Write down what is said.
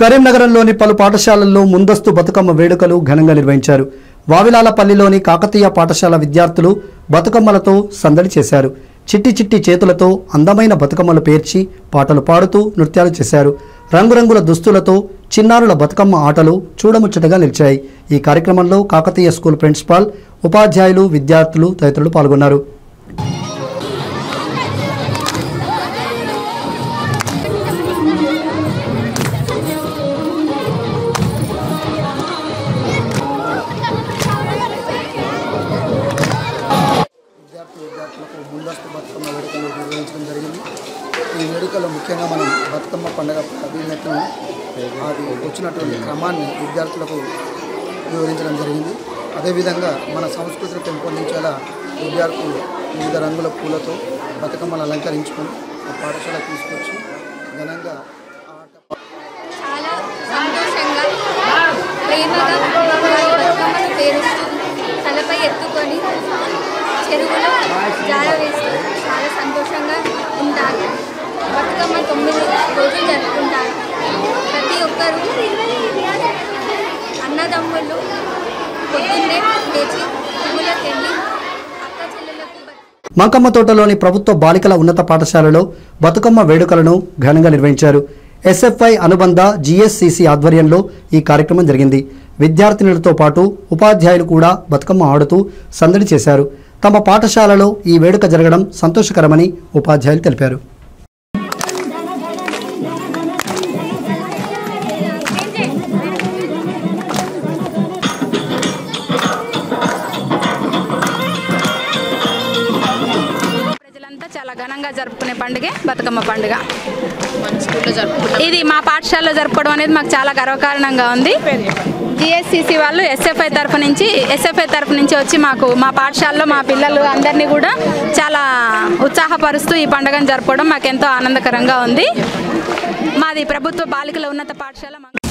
కరీంనగరంలోని పలు పాఠశాలల్లో ముందస్తు బతుకమ్మ వేడుకలు ఘనంగా నిర్వహించారు వావిలాలపల్లిలోని కాకతీయ పాఠశాల విద్యార్థులు బతుకమ్మలతో సందడి చేశారు చిట్టి చిట్టి చేతులతో అందమైన బతుకమ్మలు పేర్చి పాటలు పాడుతూ నృత్యాలు చేశారు రంగురంగుల దుస్తులతో చిన్నారుల బతుకమ్మ ఆటలు చూడముచ్చటగా నిలిచాయి ఈ కార్యక్రమంలో కాకతీయ స్కూల్ ప్రిన్సిపాల్ ఉపాధ్యాయులు విద్యార్థులు తదితరులు పాల్గొన్నారు విద్యార్థి విద్యార్థులకు ముందస్తు బతుకమ్మ వేడుకలు నిర్వహించడం జరిగింది ఈ వేడుకలో ముఖ్యంగా మనం బతుకమ్మ పండుగ ప్రాధాన్యతను అది వచ్చినటువంటి క్రమాన్ని విద్యార్థులకు వివరించడం జరిగింది అదేవిధంగా మన సంస్కృతిని పెంపొందించేలా విద్యార్థులు వివిధ రంగుల పూలతో బతుకమ్మలు అలంకరించుకొని ఆ పాఠశాల తీసుకొచ్చి ఘనంగా ఆట చాలా సంతోషంగా ప్రేమగా వారి బతుకమ్మను పేరుస్తూ తలపై ఎత్తుకొని చెరువులో జాడ వేస్తూ చాలా సంతోషంగా ఉంటారు బతుకమ్మ తొమ్మిది రోజులు జరుపుకుంటారు ప్రతి ఒక్కరూ అన్నదమ్ములు పొద్దున్నే లేచి పువ్వులకు వెళ్ళి అక్క చెల్లెలకు బతుకమ్మ మంకమ్మ తోటలోని ప్రభుత్వ బాలికల ఉన్నత పాఠశాలలో బతుకమ్మ వేడుకలను ఘనంగా నిర్వహించారు ఎస్ఎఫ్ఐ అనుబంధ జిఎస్సిసి ఆధ్వర్యంలో ఈ కార్యక్రమం జరిగింది విద్యార్థినులతో పాటు ఉపాధ్యాయులు కూడా బతుకమ్మ ఆడుతూ సందడి చేశారు తమ పాఠశాలలో ఈ వేడుక జరగడం సంతోషకరమని ఉపాధ్యాయులు తెలిపారు ప్రజలంతా చాలా ఘనంగా జరుపుకునే పండుగే బతుకమ్మ పండుగ మన స్కూల్లో జరుపుకుంటాం ఇది మా పాఠశాలలో జరుపుకోవడం అనేది మాకు చాలా గర్వకారణంగా ఉంది జిఎస్సిసి వాళ్ళు ఎస్ఎఫ్ఐ తరఫు నుంచి ఎస్ఎఫ్ఐ తరఫు నుంచి వచ్చి మాకు మా పాఠశాలలో మా పిల్లలు అందరినీ కూడా చాలా ఉత్సాహపరుస్తూ ఈ పండుగను జరుపుకోవడం మాకు ఎంతో ఆనందకరంగా ఉంది మాది ప్రభుత్వ బాలికల ఉన్నత పాఠశాల